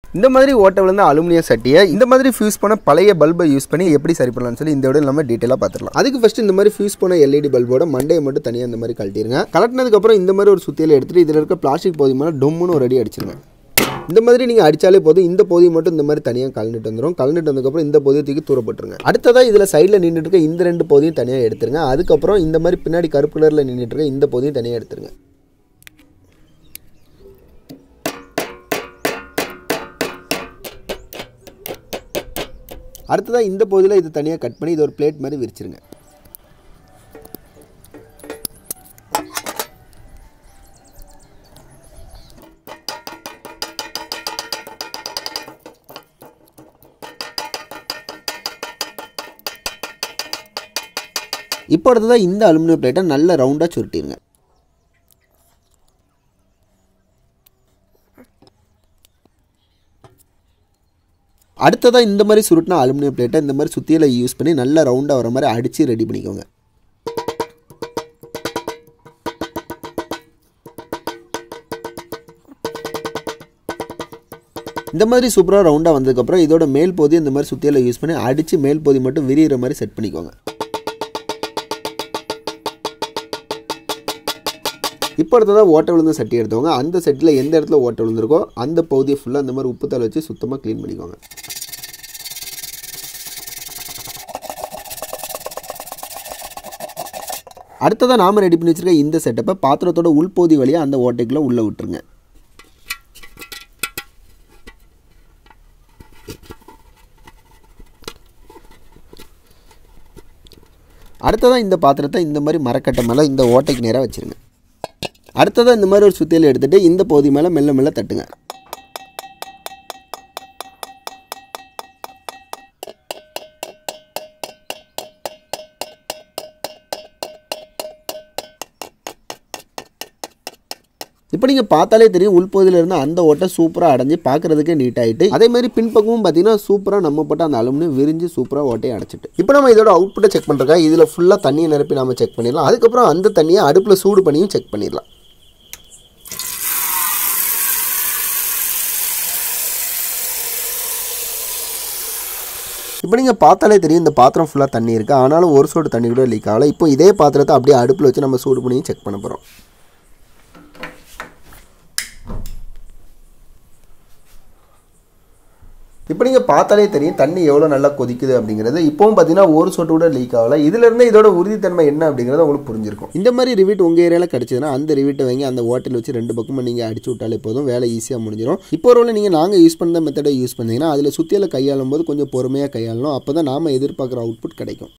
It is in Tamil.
இந்த மாதிரி ஓட்ட விழுந்த அலுமினியம் சட்டியை இந்த மாதிரி ஃபியூஸ் பண்ண பழைய பல்பை யூஸ் பண்ணி எப்படி சரி பண்ணலாம்னு சொல்லி இந்த விட நம்ம டீட்டெயிலாக பார்த்துக்கலாம் அதுக்கு ஃபஸ்ட்டு இந்த மாதிரி ஃபியூஸ் பண்ண எல்இடி பல்போட மண்டையை மட்டும் தனியாக இந்த மாதிரி கழட்டிடுங்க கலட்டினதுக்கப்புறம் இந்த மாதிரி ஒரு சுத்தியில் எடுத்துகிட்டு இதில் இருக்க பிளாஸ்டிக் பகுதி மேலே டொம்முன்னு ஒரு அடி அடிச்சிருங்க இந்த மாதிரி நீங்கள் அடித்தாலே போதும் இந்த பகுதி மட்டும் இந்த மாதிரி தனியாக கலந்துட்டு வந்துடும் கலந்துட்டு வந்ததுக்கப்புறம் இந்த பகுதியை தூக்கி தூரப்பட்டுருங்க அடுத்ததாக இதில் சைடில் நின்றுட்டு இருக்க இந்த ரெண்டு பகுதியும் தனியாக எடுத்துருங்க அதுக்கப்புறம் இந்த மாதிரி பின்னாடி கருப்பு கலரில் நின்றுட்டு இருக்க இந்த பகுதியும் தனியாக எடுத்துருங்க அடுத்ததாக இந்த பகுதியில் இது தனியாக கட் பண்ணி இது ஒரு பிளேட் மாதிரி விரிச்சிருங்க இப்போ அடுத்ததாக இந்த அலுமினியம் பிளேட்டை நல்ல ரவுண்டாக சுருட்டிடுங்க அடுத்ததாக இந்த மாதிரி சுருட்டின அலுமினியம் பிளேட்டை இந்த மாதிரி சுத்தியில் யூஸ் பண்ணி நல்லா ரவுண்டாக வர மாதிரி அடித்து ரெடி பண்ணிக்கோங்க இந்த மாதிரி சூப்பராக ரவுண்டாக வந்ததுக்கப்புறம் இதோட மேல் பகுதி இந்த மாதிரி சுத்தியில் யூஸ் பண்ணி அடித்து மேல் பகுதி மட்டும் விரிகிற மாதிரி செட் பண்ணிக்கோங்க இப்போ அடுத்ததாக ஓட்டை விழுந்த சட்டி எடுத்தவங்க அந்த செட்டில் எந்த இடத்துல ஓட்டை விழுந்திருக்கோ அந்த பகுதியை ஃபுல்லாக இந்த மாதிரி உப்புத்தால் வச்சு சுத்தமாக க்ளீன் பண்ணிக்கோங்க அடுத்ததாக நாம ரெடி பண்ணி வச்சிருக்க இந்த செட்டப்பை பாத்திரத்தோட உள்பகுதி வழியாக அந்த ஓட்டைக்குள்ளே உள்ளே விட்டுருங்க அடுத்ததாக இந்த பாத்திரத்தை இந்த மாதிரி மரக்கட்டை மேலே இந்த ஓட்டைக்கு நேராக வச்சுருங்க அடுத்ததாக இந்த மாதிரி ஒரு சுத்தியில் எடுத்துகிட்டு இந்த பகுதி மேலே மெல்ல மெல்ல தட்டுங்க இப்போ நீங்கள் பார்த்தாலே தெரியும் உள்பகுதியில் இருந்து அந்த ஓட்டை சூப்பராக அடைஞ்சு பார்க்குறதுக்கே நீட் ஆகிட்டு அதே மாதிரி பின்பக்கமும் பார்த்தீங்கன்னா சூப்பராக நம்ம போட்ட அந்த அலுமினியம் விரிஞ்சு சூப்பராக ஓட்டையை அடைச்சிட்டு இப்போ நம்ம இதோட அவுட்புட்டை செக் பண்ணுறக்கா இதில் ஃபுல்லாக தண்ணியை நிரப்பி நம்ம செக் பண்ணிடலாம் அதுக்கப்புறம் அந்த தண்ணியை அடுப்பில் சூடு பண்ணியும் செக் பண்ணிடலாம் இப்போ நீங்கள் பார்த்தாலே தெரியும் இந்த பாத்திரம் ஃபுல்லாக தண்ணி இருக்குது ஆனாலும் ஒரு சோடு தண்ணி கூட லீக் ஆகலை இப்போ இதே பாத்திரத்தை அப்படியே அடுப்பில் வச்சு நம்ம சூடு பண்ணியும் செக் பண்ண போகிறோம் இப்போ நீங்கள் பார்த்தாலே தெரியும் தண்ணி எவ்வளோ நல்லா கொதிக்குது அப்படிங்கிறது இப்போவும் பார்த்தீங்கன்னா ஒரு சொட்டு கூட லீக் ஆகல இதுலேருந்து இதோட உறுதித்தன்மை என்ன அப்படிங்கிறத உங்களுக்கு புரிஞ்சிருக்கும் இந்த மாதிரி ரிவீட் உங்கள் ஏரியாவில் கிடச்சதுன்னா அந்த ரிவீட்டை வாங்கி அந்த ஓட்டல் வச்சு ரெண்டு பக்கமும் நீங்கள் அடிச்சு விட்டாலே போதும் வேலை ஈஸியாக முடிஞ்சிடும் இப்போ ஒரு நீங்கள் நாங்கள் யூஸ் பண்ண மெத்தடை யூஸ் பண்ணீங்கன்னா அதில் சுற்றியில் கையாளும் போது கொஞ்சம் பொறுமையாக கையாளணும் அப்போ தான் நாம் எதிர்பார்க்குற அவுட்புட் கிடைக்கும்